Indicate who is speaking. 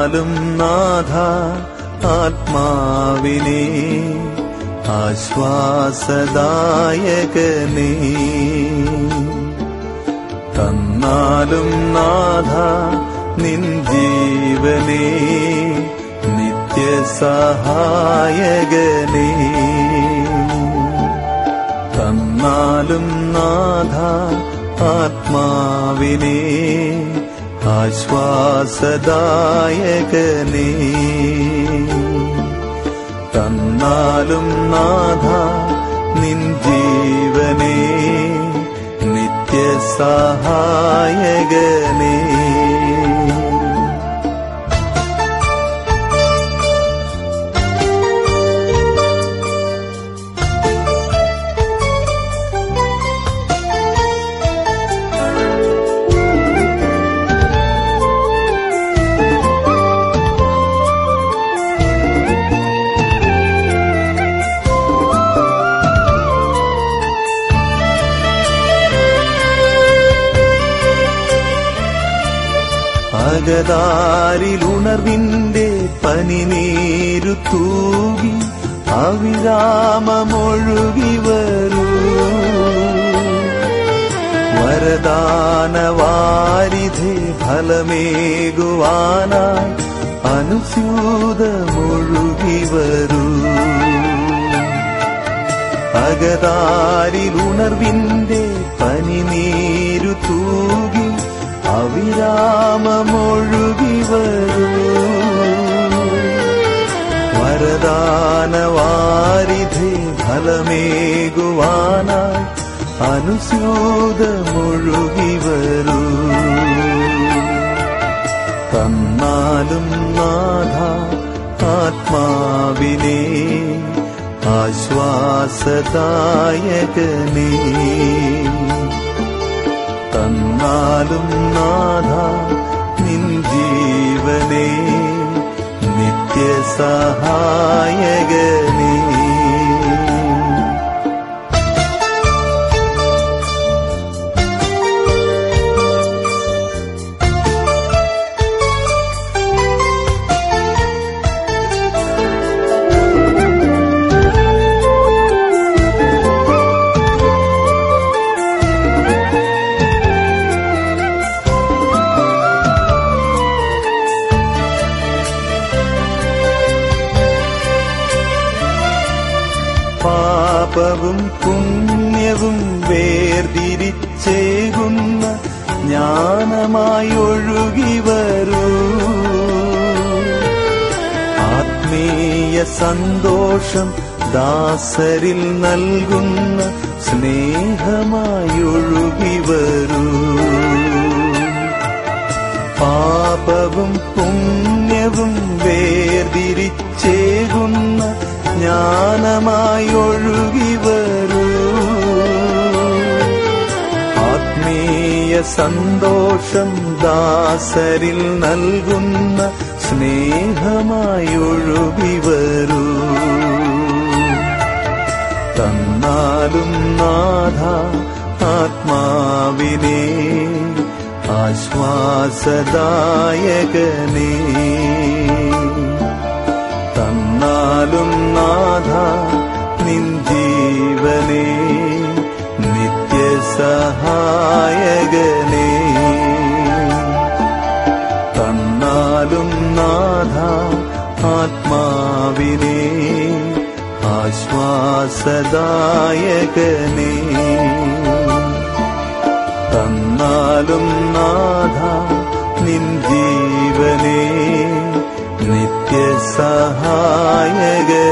Speaker 1: തന്നാലും നാഥ ആത്മാവിനെ ആശ്വാസദായകനേ തന്നാലും നാഥ നിൻ ജീവനേ നിത്യസഹായകനേ തന്നാലും നാഥ ആത്മാവിനെ ആശ്വാസദായകനേ തന്നാലും നാഥ നിൻ ജീവനേ നിത്യസഹായകനേ അകതാരിലുണർവിന്റെ പനിനീരു തൂകി അവിരാമമൊഴുകി വരൂ വരദാനവാരിധി ഫലമേകുവാനായി അനുസ്യൂതമൊഴുകി വരൂ അകതാരിലുണർവിന്റെ പനിനീരു തൂകി അവിരാമമൊഴുകി വരൂ വരദാനവാരിധി ഫലമേകുവാനായി അനുസ്യൂതമൊഴുകി വരൂ തന്നാലും നാഥ ആത്മാവിനെ ആശ്വാസദായകനേ തന്നാലും നാഥ നിൻ ജീവനേ നിത്യസഹായകനേ പാപവും പുണ്യവും വേർതിരിച്ചേകുന്ന ജ്ഞാനമായി ഒഴുകി വരൂ ആത്മീയ സന്തോഷം ദാസരിൽ നൽകുന്ന സ്നേഹമായി ഒഴുകി വരൂ പാപവും പുണ്യവും വേർതിരിച്ചേകുന്ന ജ്ഞാനമായി ഒഴുകി വരൂ ആത്മീയ സന്തോഷം ദാസരിൽ നൽകുന്ന സ്നേഹമായി ഒഴുകി വരൂ തന്നാലും നാഥ ആത്മാവിനെ ആശ്വാസദായകനേ തന്നാലും നാഥ നിൻ ജീവനേ നിത്യസഹായകനേ തന്നാലും നാഥ ആത്മാവിനെ ആശ്വാസദായകനേ തന്നാലും നാഥ നിൻ ജീവനേ നിത്യസഹായകനേ